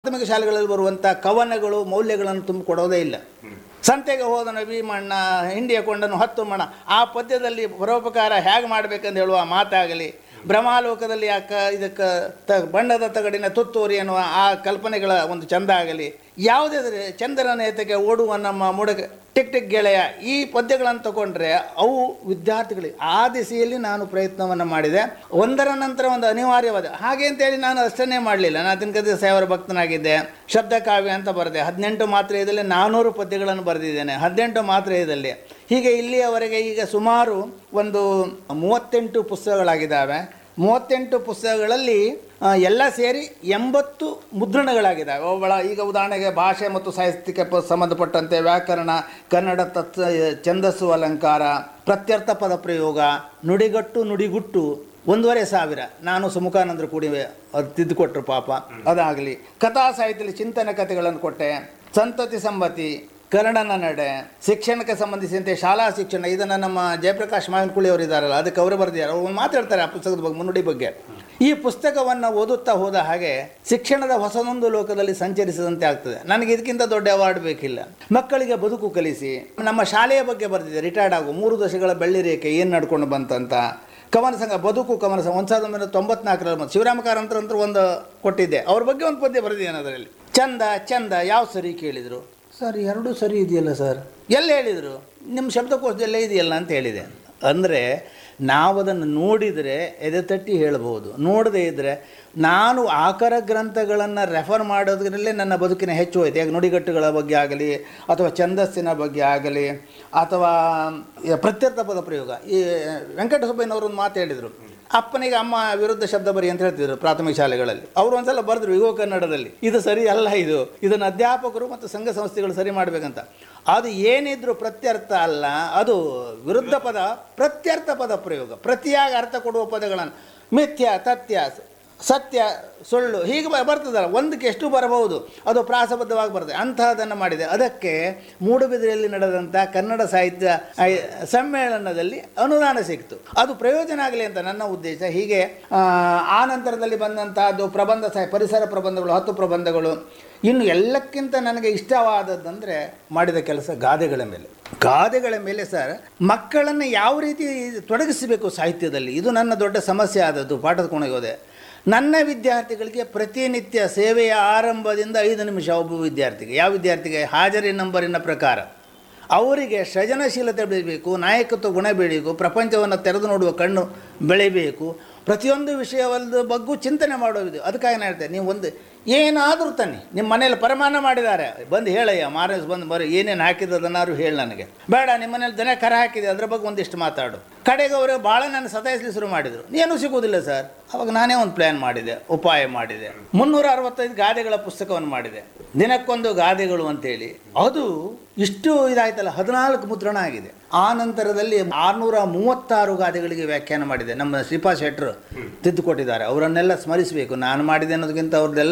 ಪ್ರಾಥಮಿಕ ಶಾಲೆಗಳಲ್ಲಿ ಬರುವಂಥ ಕವನಗಳು ಮೌಲ್ಯಗಳನ್ನು ತುಂಬಿಕೊಡೋದೇ ಇಲ್ಲ ಸಂತೆಗೆ ಹೋದನು ಭೀಮಣ್ಣ ಹಿಂಡಿಯ ಕೊಂಡನು ಹತ್ತು ಮಣ ಆ ಪದ್ಯದಲ್ಲಿ ಪರೋಪಕಾರ ಹೇಗೆ ಮಾಡಬೇಕಂತ ಹೇಳುವ ಮಾತಾಗಲಿ ಭ್ರಮಾಲೋಕದಲ್ಲಿ ಆ ಕ ಇದಕ್ಕೆ ತ ಬಣ್ಣದ ತಗಡಿನ ತುತ್ತೂರಿ ಎನ್ನುವ ಆ ಕಲ್ಪನೆಗಳ ಒಂದು ಚಂದ ಆಗಲಿ ಯಾವುದೇ ಚಂದ್ರನ ಏತಕ್ಕೆ ಓಡುವ ನಮ್ಮ ಮುಡಕ ಟಿಕ್ ಟಿಕ್ ಗೆಳೆಯ ಈ ಪದ್ಯಗಳನ್ನು ತಗೊಂಡ್ರೆ ಅವು ವಿದ್ಯಾರ್ಥಿಗಳಿಗೆ ಆ ದಿಸೆಯಲ್ಲಿ ನಾನು ಪ್ರಯತ್ನವನ್ನು ಮಾಡಿದೆ ಒಂದರ ನಂತರ ಒಂದು ಅನಿವಾರ್ಯವಾದ ಹಾಗೆ ಅಂತೇಳಿ ನಾನು ಅಷ್ಟನ್ನೇ ಮಾಡಲಿಲ್ಲ ನಾನು ತಿನ್ಕದ ಸಾವರ ಭಕ್ತನಾಗಿದ್ದೆ ಶಬ್ದ ಕಾವ್ಯ ಅಂತ ಬರೆದೆ ಹದಿನೆಂಟು ಮಾತ್ರೆಯದಲ್ಲಿ ನಾನ್ನೂರು ಪದ್ಯಗಳನ್ನು ಬರೆದಿದ್ದೇನೆ ಹದಿನೆಂಟು ಮಾತ್ರೆಯದಲ್ಲಿ ಹೀಗೆ ಇಲ್ಲಿಯವರೆಗೆ ಈಗ ಸುಮಾರು ಒಂದು ಮೂವತ್ತೆಂಟು ಪುಸ್ತಕಗಳಾಗಿದ್ದಾವೆ ಮೂವತ್ತೆಂಟು ಪುಸ್ತಕಗಳಲ್ಲಿ ಆ, ಎಲ್ಲ ಸೇರಿ ಎಂಬತ್ತು ಮುದ್ರಣಗಳಾಗಿದ್ದಾವೆ ಅವುಗಳ ಈಗ ಉದಾಹರಣೆಗೆ ಭಾಷೆ ಮತ್ತು ಸಾಹಿತ್ಯಕ್ಕೆ ಪ- ಸಂಬಂಧಪಟ್ಟಂತೆ ವ್ಯಾಕರಣ ಕನ್ನಡ ತತ್ವ ಛಂದಸ್ಸು ಅಲಂಕಾರ ಪ್ರತ್ಯರ್ಥ ಪದ ಪ್ರಯೋಗ ನುಡಿಗಟ್ಟು ನುಡಿಗುಟ್ಟು ಒಂದೂವರೆ ಸಾವಿರ ನಾನು ಸುಮುಖಾನಂದರು ಕೂಡಿ ಅದು ತಿದ್ದುಕೊಟ್ರು ಪಾಪ ಅದಾಗಲಿ ಕಥಾ ಸಾಹಿತ್ಯದಲ್ಲಿ ಚಿಂತನೆ ಕಥೆಗಳನ್ನು ಕೊಟ್ಟೆ ಸಂತತಿ ಸಂಬತಿ ಕನ್ನಡನ ನಡೆ ಶಿಕ್ಷಣಕ್ಕೆ ಸಂಬಂಧಿಸಿದಂತೆ ಶಾಲಾ ಶಿಕ್ಷಣ ಇದನ್ನು ನಮ್ಮ ಜಯಪ್ರಕಾಶ್ ಮಾವಿನಕುಳಿ ಅವರು ಇದ್ದಾರಲ್ಲ ಅದಕ್ಕೆ ಅವರು ಬರೆದಿದ್ದಾರೆ ಅವರು ಮಾತಾಡ್ತಾರೆ ಆ ಪುಸ್ತಕದ ಬಗ್ಗೆ ಮುನ್ನುಡಿ ಬಗ್ಗೆ ಈ ಪುಸ್ತಕವನ್ನು ಓದುತ್ತಾ ಹೋದ ಹಾಗೆ ಶಿಕ್ಷಣದ ಹೊಸದೊಂದು ಲೋಕದಲ್ಲಿ ಸಂಚರಿಸಿದಂತೆ ಆಗ್ತದೆ ನನಗೆ ಇದಕ್ಕಿಂತ ದೊಡ್ಡ ಅವಾರ್ಡ್ ಬೇಕಿಲ್ಲ ಮಕ್ಕಳಿಗೆ ಬದುಕು ಕಲಿಸಿ ನಮ್ಮ ಶಾಲೆಯ ಬಗ್ಗೆ ಬರೆದಿದೆ ರಿಟೈರ್ಡ್ ಆಗು ಮೂರು ದಶಗಳ ಬೆಳ್ಳಿ ರೇಖೆ ಏನು ನಡ್ಕೊಂಡು ಬಂತಂತ ಕವನ ಸಂಘ ಬದುಕು ಕವನ ಸಂಘ ಒಂದು ಸಾವಿರದ ಒಂಬೈನೂರ ತೊಂಬತ್ನಾಲ್ಕರಲ್ಲಿ ಬಂತು ಶಿವರಾಮ ಕಾರಂತರ ಅಂತ ಒಂದು ಕೊಟ್ಟಿದ್ದೆ ಅವ್ರ ಬಗ್ಗೆ ಒಂದು ಪದ್ಯ ಬರೆದಿದ್ದೇನೆ ಅದರಲ್ಲಿ ಚಂದ ಚಂದ ಯಾವ ಸರಿ ಕೇಳಿದರು ಸರ್ ಎರಡೂ ಸರಿ ಇದೆಯಲ್ಲ ಸರ್ ಎಲ್ಲಿ ಹೇಳಿದರು ನಿಮ್ಮ ಶಬ್ದಕೋಶದಲ್ಲೇ ಇದೆಯಲ್ಲ ಅಂತ ಹೇಳಿದೆ ಅಂದರೆ ನಾವು ಅದನ್ನು ನೋಡಿದರೆ ಎದೆ ತಟ್ಟಿ ಹೇಳ್ಬೋದು ನೋಡದೇ ಇದ್ದರೆ ನಾನು ಆಕರ ಗ್ರಂಥಗಳನ್ನು ರೆಫರ್ ಮಾಡೋದ್ರಲ್ಲೇ ನನ್ನ ಬದುಕಿನ ಹೆಚ್ಚು ಹೋಯ್ತು ಈಗ ನುಡಿಗಟ್ಟುಗಳ ಬಗ್ಗೆ ಆಗಲಿ ಅಥವಾ ಛಂದಸ್ಸಿನ ಬಗ್ಗೆ ಆಗಲಿ ಅಥವಾ ಈ ಪ್ರತ್ಯರ್ಥ ಪದ ಪ್ರಯೋಗ ಈ ವೆಂಕಟಸುಬ್ಬಯ್ಯನವರು ಒಂದು ಮಾತು ಹೇಳಿದರು ಅಪ್ಪನಿಗೆ ಅಮ್ಮ ವಿರುದ್ಧ ಶಬ್ದ ಬರಿ ಅಂತ ಹೇಳ್ತಿದ್ರು ಪ್ರಾಥಮಿಕ ಶಾಲೆಗಳಲ್ಲಿ ಅವರು ಒಂದ್ಸಲ ಬರೆದ್ರು ಯುವ ಕನ್ನಡದಲ್ಲಿ ಇದು ಸರಿ ಅಲ್ಲ ಇದು ಇದನ್ನು ಅಧ್ಯಾಪಕರು ಮತ್ತು ಸಂಘ ಸಂಸ್ಥೆಗಳು ಸರಿ ಮಾಡಬೇಕಂತ ಅದು ಏನಿದ್ರು ಪ್ರತ್ಯರ್ಥ ಅಲ್ಲ ಅದು ವಿರುದ್ಧ ಪದ ಪ್ರತ್ಯರ್ಥ ಪದ ಪ್ರಯೋಗ ಪ್ರತಿಯಾಗಿ ಅರ್ಥ ಕೊಡುವ ಪದಗಳನ್ನು ಮಿಥ್ಯ ತಥ್ಯ ಸತ್ಯ ಸುಳ್ಳು ಹೀಗೆ ಬ- ಬರ್ತದಲ್ಲ ಒಂದಕ್ಕೆ ಎಷ್ಟು ಬರಬಹುದು ಅದು ಪ್ರಾಸಬದ್ಧವಾಗಿ ಬರ್ತದೆ ಅಂತಹದನ್ನು ಮಾಡಿದೆ ಅದಕ್ಕೆ ಮೂಡುಬಿದಿರೆಯಲ್ಲಿ ನಡೆದಂಥ ಕನ್ನಡ ಸಾಹಿತ್ಯ ಐ- ಸಮ್ಮೇಳನದಲ್ಲಿ ಅನುದಾನ ಸಿಕ್ತು ಅದು ಪ್ರಯೋಜನ ಆಗಲಿ ಅಂತ ನನ್ನ ಉದ್ದೇಶ ಹೀಗೆ ಆ, ಆ ನಂತರದಲ್ಲಿ ಬಂದಂತಹದ್ದು ಪ್ರಬಂಧ ಸಾಹಿ ಪರಿಸರ ಪ್ರಬಂಧಗಳು ಹತ್ತು ಪ್ರಬಂಧಗಳು ಇನ್ನು ಎಲ್ಲಕ್ಕಿಂತ ನನಗೆ ಇಷ್ಟವಾದದ್ದಂದರೆ ಮಾಡಿದ ಕೆಲಸ ಗಾದೆಗಳ ಮೇಲೆ ಗಾದೆಗಳ ಮೇಲೆ ಸರ್ ಮಕ್ಕಳನ್ನು ಯಾವ ರೀತಿ ತೊಡಗಿಸಬೇಕು ಸಾಹಿತ್ಯದಲ್ಲಿ ಇದು ನನ್ನ ದೊಡ್ಡ ಸಮಸ್ಯೆ ಆದದ್ದು ಪಾಠದ ಕೋಣೆಗೆ ಹೋದೆ ನನ್ನ ವಿದ್ಯಾರ್ಥಿಗಳಿಗೆ ಪ್ರತಿನಿತ್ಯ ಸೇವೆಯ ಆರಂಭದಿಂದ ಐದು ನಿಮಿಷ ಒಬ್ಬ ವಿದ್ಯಾರ್ಥಿಗೆ ಯಾವ ವಿದ್ಯಾರ್ಥಿಗೆ ಹಾಜರಿ ನಂಬರಿನ ಪ್ರಕಾರ ಅವರಿಗೆ ಸೃಜನಶೀಲತೆ ಬೆಳಿಬೇಕು ನಾಯಕತ್ವ ಗುಣ ಬೆಳೀಬೇಕು ಪ್ರಪಂಚವನ್ನು ತೆರೆದು ನೋಡುವ ಕಣ್ಣು ಬೆಳಿಬೇಕು ಪ್ರತಿಯೊಂದು ವಿಷಯವಲ್ಲದ ಬಗ್ಗೂ ಚಿಂತನೆ ಮಾಡೋದು ಅದಕ್ಕಾಗಿ ನಾನು ಹೇಳ್ತೇನೆ ನೀವು ಒಂದು ಏನಾದರೂ ತನ್ನಿ ನಿಮ್ಮ ಮನೇಲಿ ಪರಮಾನ ಮಾಡಿದ್ದಾರೆ ಬಂದು ಹೇಳಯ್ಯ ಮಾರಸ್ ಬಂದು ಬರೀ ಏನೇನು ಹಾಕಿದ್ದದನ್ನಾರು ಹೇಳಿ ನನಗೆ ಬೇಡ ನಿಮ್ಮ ಮನೇಲಿ ದನ ಕರ ಹಾಕಿದೆ ಅದ್ರ ಬಗ್ಗೆ ಒಂದಿಷ್ಟು ಮಾತಾಡು ಕಡೆಗೆ ಅವರು ಭಾಳ ನನ್ನ ಸತಾಯಿಸಲಿ ಶುರು ಮಾಡಿದರು ಏನೂ ಸಿಗೋದಿಲ್ಲ ಸರ್ ಅವಾಗ ನಾನೇ ಒಂದು ಪ್ಲ್ಯಾನ್ ಮಾಡಿದೆ ಉಪಾಯ ಮಾಡಿದೆ ಮುನ್ನೂರ ಅರವತ್ತೈದು ಗಾದೆಗಳ ಪುಸ್ತಕವನ್ನು ಮಾಡಿದೆ ದಿನಕ್ಕೊಂದು ಗಾದೆಗಳು ಅಂತೇಳಿ ಅದು ಇಷ್ಟು ಇದಾಯ್ತಲ್ಲ ಹದಿನಾಲ್ಕು ಮುದ್ರಣ ಆಗಿದೆ ಆ ನಂತರದಲ್ಲಿ ಆರುನೂರ ಮೂವತ್ತಾರು ಗಾದೆಗಳಿಗೆ ವ್ಯಾಖ್ಯಾನ ಮಾಡಿದೆ ನಮ್ಮ ಶ್ರೀಪಾ ಶೆಟ್ರು ತಿದ್ದುಕೊಟ್ಟಿದ್ದಾರೆ ಅವರನ್ನೆಲ್ಲ ಸ್ಮರಿಸಬೇಕು ನಾನು ಮಾಡಿದೆ ಅನ್ನೋದಕ್ಕಿಂತ ಅವ್ರದ್ದೆಲ್ಲ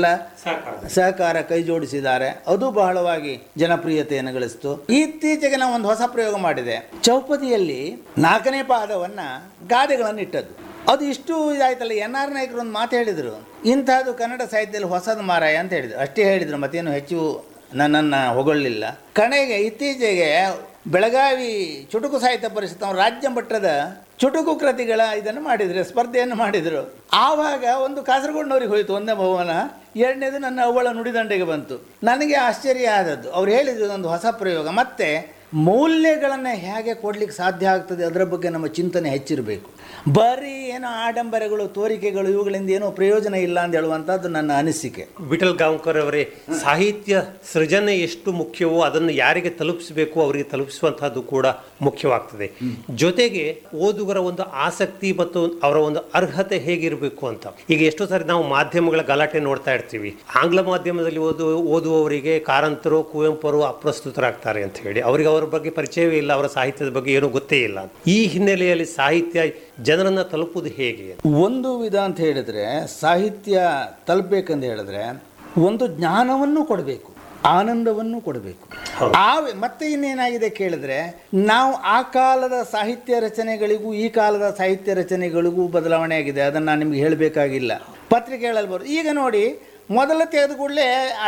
ಸಹಕಾರ ಕೈ ಜೋಡಿಸಿದ್ದಾರೆ ಅದು ಬಹಳವಾಗಿ ಜನಪ್ರಿಯತೆಯನ್ನು ಗಳಿಸಿತು ಇತ್ತೀಚೆಗೆ ನಾವು ಒಂದು ಹೊಸ ಪ್ರಯೋಗ ಮಾಡಿದೆ ಚೌಪದಿಯಲ್ಲಿ ನಾಲ್ಕನೇ ಪಾದವನ್ನ ಗಾದೆಗಳನ್ನು ಇಟ್ಟದ್ದು ಅದು ಇಷ್ಟು ಇದಾಯ್ತಲ್ಲ ಎನ್ ಆರ್ ನಾಯಕರು ಒಂದು ಮಾತು ಹೇಳಿದರು ಇಂಥದ್ದು ಕನ್ನಡ ಸಾಹಿತ್ಯದಲ್ಲಿ ಹೊಸದು ಮಾರಾಯ ಅಂತ ಹೇಳಿದರು ಅಷ್ಟೇ ಹೇಳಿದರು ಮತ್ತೇನು ಹೆಚ್ಚು ನನ್ನನ್ನು ಹೊಗಳಿಲ್ಲ ಕಡೆಗೆ ಇತ್ತೀಚೆಗೆ ಬೆಳಗಾವಿ ಚುಟುಕು ಸಾಹಿತ್ಯ ಪರಿಷತ್ ಅವ್ರು ರಾಜ್ಯ ಮಟ್ಟದ ಚುಟುಕು ಕೃತಿಗಳ ಇದನ್ನು ಮಾಡಿದ್ರು ಸ್ಪರ್ಧೆಯನ್ನು ಮಾಡಿದರು ಆವಾಗ ಒಂದು ಕಾಸರಗೋಡಿನವ್ರಿಗೆ ಹೋಯಿತು ಒಂದೇ ಭವನ ಎರಡನೇದು ನನ್ನ ಅವಳ ನುಡಿದಂಡೆಗೆ ಬಂತು ನನಗೆ ಆಶ್ಚರ್ಯ ಆದದ್ದು ಅವ್ರು ಹೇಳಿದ್ರು ಒಂದು ಹೊಸ ಪ್ರಯೋಗ ಮತ್ತೆ ಮೌಲ್ಯಗಳನ್ನು ಹೇಗೆ ಕೊಡ್ಲಿಕ್ಕೆ ಸಾಧ್ಯ ಆಗ್ತದೆ ಅದರ ಬಗ್ಗೆ ನಮ್ಮ ಚಿಂತನೆ ಹೆಚ್ಚಿರಬೇಕು ಬರೀ ಏನೋ ಆಡಂಬರಗಳು ತೋರಿಕೆಗಳು ಇವುಗಳಿಂದ ಏನೋ ಪ್ರಯೋಜನ ಇಲ್ಲ ಅಂತ ಹೇಳುವಂಥದ್ದು ನನ್ನ ಅನಿಸಿಕೆ ವಿಠಲ್ ಗಾಂವ್ಕರ್ ಅವರೇ ಸಾಹಿತ್ಯ ಸೃಜನೆ ಎಷ್ಟು ಮುಖ್ಯವೋ ಅದನ್ನು ಯಾರಿಗೆ ತಲುಪಿಸಬೇಕು ಅವರಿಗೆ ತಲುಪಿಸುವಂತಹದ್ದು ಕೂಡ ಮುಖ್ಯವಾಗ್ತದೆ ಜೊತೆಗೆ ಓದುಗರ ಒಂದು ಆಸಕ್ತಿ ಮತ್ತು ಅವರ ಒಂದು ಅರ್ಹತೆ ಹೇಗಿರಬೇಕು ಅಂತ ಈಗ ಎಷ್ಟೋ ಸಾರಿ ನಾವು ಮಾಧ್ಯಮಗಳ ಗಲಾಟೆ ನೋಡ್ತಾ ಇರ್ತೀವಿ ಆಂಗ್ಲ ಮಾಧ್ಯಮದಲ್ಲಿ ಓದು ಓದುವವರಿಗೆ ಕಾರಂತರು ಕುವೆಂಪರು ಅಪ್ರಸ್ತುತರಾಗ್ತಾರೆ ಅಂತ ಹೇಳಿ ಅವರಿಗೆ ಅವರ ಬಗ್ಗೆ ಪರಿಚಯವೇ ಇಲ್ಲ ಅವರ ಸಾಹಿತ್ಯದ ಬಗ್ಗೆ ಏನೂ ಗೊತ್ತೇ ಇಲ್ಲ ಈ ಹಿನ್ನೆಲೆಯಲ್ಲಿ ಸಾಹಿತ್ಯ ಜನರನ್ನ ತಲುಪುವುದು ಹೇಗೆ ಒಂದು ವಿಧ ಅಂತ ಹೇಳಿದ್ರೆ ಸಾಹಿತ್ಯ ತಲುಪಬೇಕಂತ ಹೇಳಿದ್ರೆ ಒಂದು ಜ್ಞಾನವನ್ನು ಕೊಡಬೇಕು ಆನಂದವನ್ನು ಕೊಡಬೇಕು ಆ ಮತ್ತೆ ಇನ್ನೇನಾಗಿದೆ ಕೇಳಿದ್ರೆ ನಾವು ಆ ಕಾಲದ ಸಾಹಿತ್ಯ ರಚನೆಗಳಿಗೂ ಈ ಕಾಲದ ಸಾಹಿತ್ಯ ರಚನೆಗಳಿಗೂ ಬದಲಾವಣೆ ಆಗಿದೆ ಅದನ್ನು ನಾನು ನಿಮ್ಗೆ ಹೇಳಬೇಕಾಗಿಲ್ಲ ಪತ್ರಿಕೆಗಳಲ್ಲಿ ಬರೋದು ಈಗ ನೋಡಿ ಮೊದಲ ತೆಗೆದು ಕೂಡಲೇ